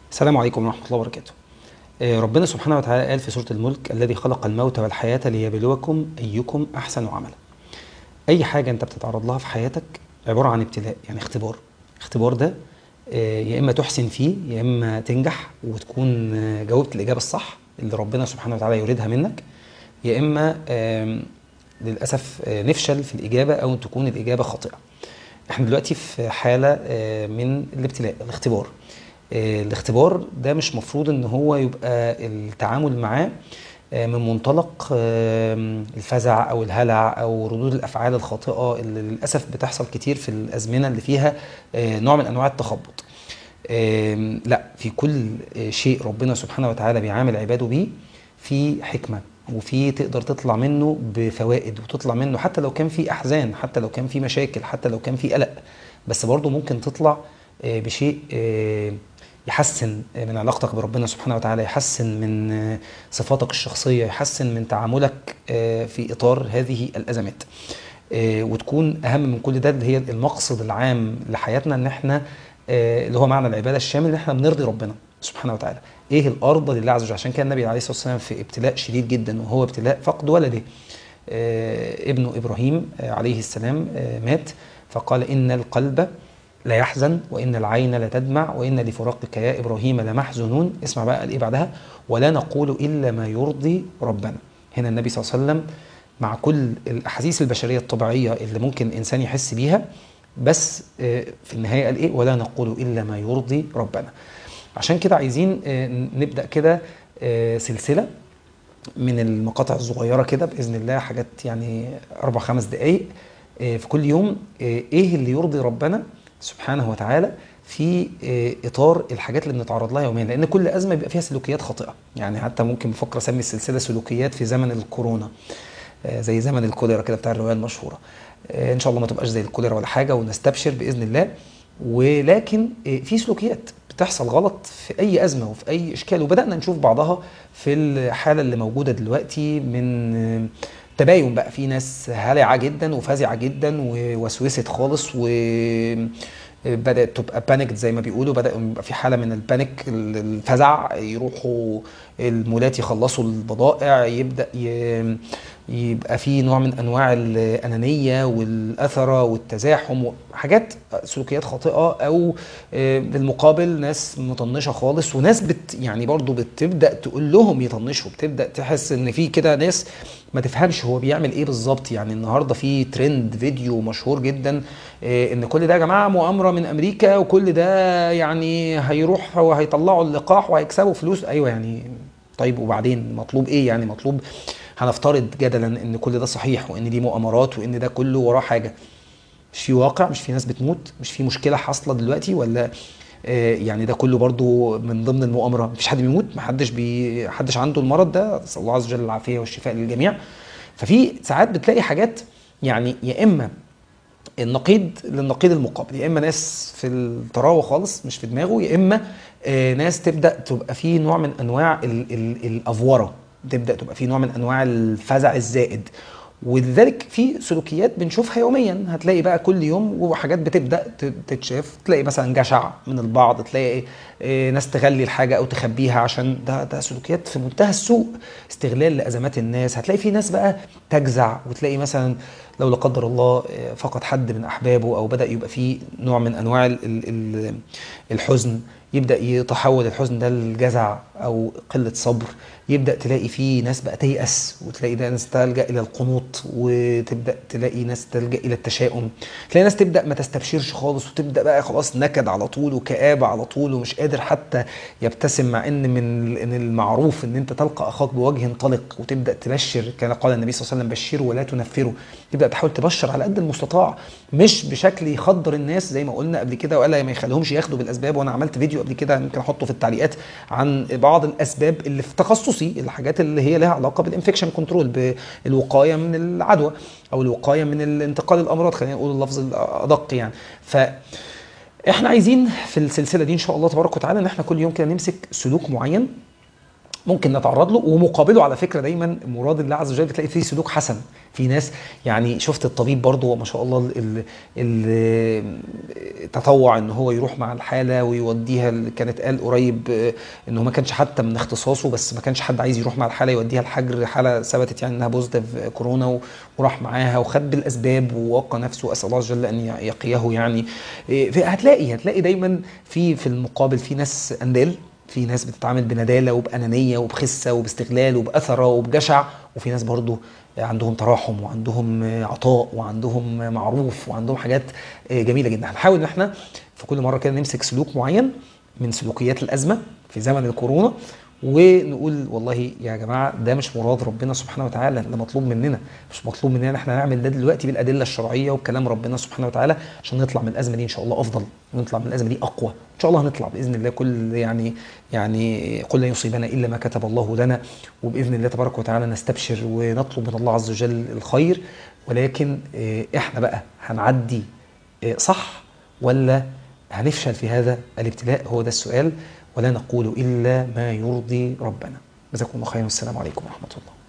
السلام عليكم ورحمة الله وبركاته. آه، ربنا سبحانه وتعالى قال في سورة الملك الذي خلق الموت والحياة ليبلوكم أيكم أحسن عملا. أي حاجة أنت بتتعرض لها في حياتك عبارة عن ابتلاء يعني اختبار. اختبار ده آه، يا إما تحسن فيه يا إما تنجح وتكون آه، جاوبت الإجابة الصح اللي ربنا سبحانه وتعالى يريدها منك يا إما آم، للأسف آه، نفشل في الإجابة أو تكون الإجابة خاطئة. احنا دلوقتي في حالة آه، من الابتلاء الاختبار آه، الاختبار ده مش مفروض ان هو يبقى التعامل معاه آه، من منطلق آه، الفزع او الهلع او ردود الافعال الخاطئه اللي للاسف بتحصل كتير في الازمنه اللي فيها آه، نوع من انواع التخبط آم، لا في كل آه، شيء ربنا سبحانه وتعالى بيعامل عباده بيه في حكمه وفي تقدر تطلع منه بفوائد وتطلع منه حتى لو كان في احزان حتى لو كان في مشاكل حتى لو كان في قلق بس برضه ممكن تطلع آه، بشيء آه، يحسن من علاقتك بربنا سبحانه وتعالى يحسن من آه، صفاتك الشخصيه يحسن من تعاملك آه، في اطار هذه الازمات آه، وتكون اهم من كل ده اللي هي المقصد العام لحياتنا ان احنا آه، اللي هو معنى العباده الشامل ان احنا بنرضي ربنا سبحانه وتعالى ايه الارض لله عز وجل عشان كده النبي عليه الصلاه والسلام في ابتلاء شديد جدا وهو ابتلاء فقد ولده آه، ابنه ابراهيم آه، عليه السلام آه، مات فقال ان القلب لا يحزن وان العين لا تدمع وان لفراقك يا ابراهيم لمحزونون اسمع بقى قال ايه بعدها ولا نقول الا ما يرضي ربنا هنا النبي صلى الله عليه وسلم مع كل الاحاسيس البشريه الطبيعيه اللي ممكن الانسان يحس بيها بس آه، في النهايه قال ايه ولا نقول الا ما يرضي ربنا عشان كده عايزين آه، نبدا كده آه، سلسله من المقاطع الصغيره كده باذن الله حاجات يعني اربع خمس دقائق آه، في كل يوم آه، ايه اللي يرضي ربنا سبحانه وتعالى في آه، اطار الحاجات اللي بنتعرض لها يوميا لان كل ازمه بيبقى فيها سلوكيات خاطئه يعني حتى ممكن بفكر اسمي السلسله سلوكيات في زمن الكورونا آه، زي زمن الكوليرا كده بتاع الروايه المشهوره آه، ان شاء الله ما تبقاش زي الكوليرا ولا حاجه ونستبشر باذن الله ولكن آه، في سلوكيات بتحصل غلط في اي ازمه وفي اي اشكال وبدانا نشوف بعضها في الحاله اللي موجوده دلوقتي من آه، تباين بقى في ناس هلعه جدا وفزعه جدا ووسوست خالص و بدات تبقى بانيك زي ما بيقولوا بدا يبقى في حاله من البانيك الفزع يروحوا المولات يخلصوا البضائع يبدا ي... يبقى في نوع من انواع الانانيه والاثره والتزاحم وحاجات سلوكيات خاطئه او آه، بالمقابل ناس مطنشه خالص وناس بت يعني برضو بتبدا تقول لهم يطنشوا بتبدا تحس ان في كده ناس ما تفهمش هو بيعمل ايه بالظبط يعني النهارده في ترند فيديو مشهور جدا آه، ان كل ده يا جماعه مؤامره من امريكا وكل ده يعني هيروح وهيطلعوا اللقاح وهيكسبوا فلوس ايوه يعني طيب وبعدين مطلوب ايه يعني مطلوب هنفترض جدلا ان كل ده صحيح وان دي مؤامرات وان ده كله وراه حاجه مش في واقع مش في ناس بتموت مش في مشكله حاصله دلوقتي ولا آه، يعني ده كله برضو من ضمن المؤامره مفيش حد بيموت محدش بي حدش عنده المرض ده نسال الله عز وجل العافيه والشفاء للجميع ففي ساعات بتلاقي حاجات يعني يا اما النقيض للنقيض المقابل يا اما ناس في الطراوه خالص مش في دماغه يا اما آه، ناس تبدا تبقى في نوع من انواع ال ال الافوره تبدا تبقى في نوع من انواع الفزع الزائد ولذلك في سلوكيات بنشوفها يوميا هتلاقي بقى كل يوم وحاجات بتبدا ت- تتشاف تلاقي مثلا جشع من البعض تلاقي آه، ناس تغلي الحاجه او تخبيها عشان ده ده سلوكيات في منتهى السوء استغلال لازمات الناس هتلاقي في ناس بقى تجزع وتلاقي مثلا لو لا قدر الله آه، فقد حد من احبابه او بدا يبقى فيه نوع من انواع ال- ال- ال- الحزن يبدا يتحول الحزن ده لجزع او قله صبر يبدا تلاقي فيه ناس بقى تيأس وتلاقي ده ناس تلجا الى القنوط وتبدا تلاقي ناس تلجا الى التشاؤم تلاقي ناس تبدا ما تستبشرش خالص وتبدا بقى خلاص نكد على طول وكآبه على طول ومش قادر حتى يبتسم مع ان من ان المعروف ان انت تلقى اخاك بوجه طلق وتبدا تبشر كما قال النبي صلى الله عليه وسلم بشروا ولا تنفروا تبدا تحاول تبشر على قد المستطاع مش بشكل يخدر الناس زي ما قلنا قبل كده ولا ما يخليهمش ياخدوا بالاسباب وانا عملت فيديو قبل كده ممكن احطه في التعليقات عن بعض الاسباب اللي في تخصصي الحاجات اللي هي لها علاقه بالانفكشن كنترول بالوقايه من العدوى او الوقايه من الانتقال الامراض خلينا نقول اللفظ الادق يعني ف احنا عايزين في السلسله دي ان شاء الله تبارك وتعالى ان احنا كل يوم كده نمسك سلوك معين ممكن نتعرض له ومقابله على فكره دايما مراد الله عز وجل بتلاقي فيه سلوك حسن في ناس يعني شفت الطبيب برضه ما شاء الله اللي تطوع ان هو يروح مع الحاله ويوديها اللي كانت قال قريب آه، انه ما كانش حتى من اختصاصه بس ما كانش حد عايز يروح مع الحاله يوديها الحجر حاله ثبتت يعني انها بوزيتيف كورونا وراح معاها وخد بالاسباب ووقى نفسه اسال الله عز وجل ان يقيه يعني آه، هتلاقي هتلاقي دايما في في المقابل في ناس اندال في ناس بتتعامل بندالة وبأنانية وبخسة وباستغلال وبأثرة وبجشع وفي ناس برضو عندهم تراحم وعندهم عطاء وعندهم معروف وعندهم حاجات جميلة جدا هنحاول ان احنا في كل مرة كده نمسك سلوك معين من سلوكيات الأزمة في زمن الكورونا ونقول والله يا جماعه ده مش مراد ربنا سبحانه وتعالى ده مطلوب مننا مش مطلوب مننا ان احنا نعمل ده دلوقتي بالادله الشرعيه وبكلام ربنا سبحانه وتعالى عشان نطلع من الازمه دي ان شاء الله افضل ونطلع من الازمه دي اقوى ان شاء الله هنطلع باذن الله كل يعني يعني قل لا يصيبنا الا ما كتب الله لنا وباذن الله تبارك وتعالى نستبشر ونطلب من الله عز وجل الخير ولكن آه، احنا بقى هنعدي آه، صح ولا هنفشل في هذا الابتلاء هو ده السؤال ولا نقول إلا ما يرضي ربنا جزاكم الله خيرا والسلام عليكم ورحمة الله